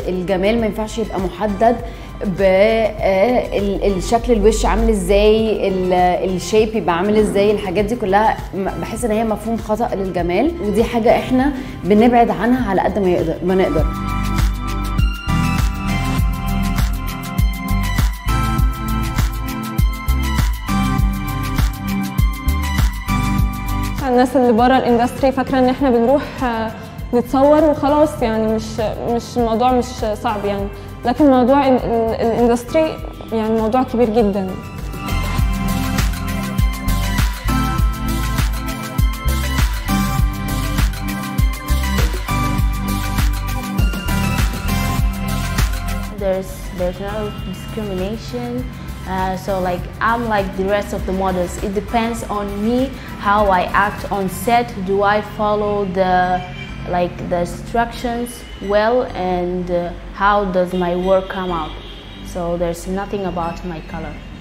الجمال ما ينفعش يبقى محدد بالشكل الوش عامل ازاي ال- الشيب يبقى عامل ازاي الحاجات دي كلها م- بحس ان هي مفهوم خطا للجمال ودي حاجه احنا بنبعد عنها على قد ما يقدر ما نقدر الناس اللي بره الاندستري فاكره ان احنا بنروح آه، نتصور وخلاص يعني مش مش الموضوع مش صعب يعني لكن موضوع ال- ال- الاندستري يعني موضوع كبير جدا there's there's no discrimination uh, so like i'm like the rest of the models it depends on me how i act on set do i follow the like the instructions well and uh, how does my work come out so there's nothing about my color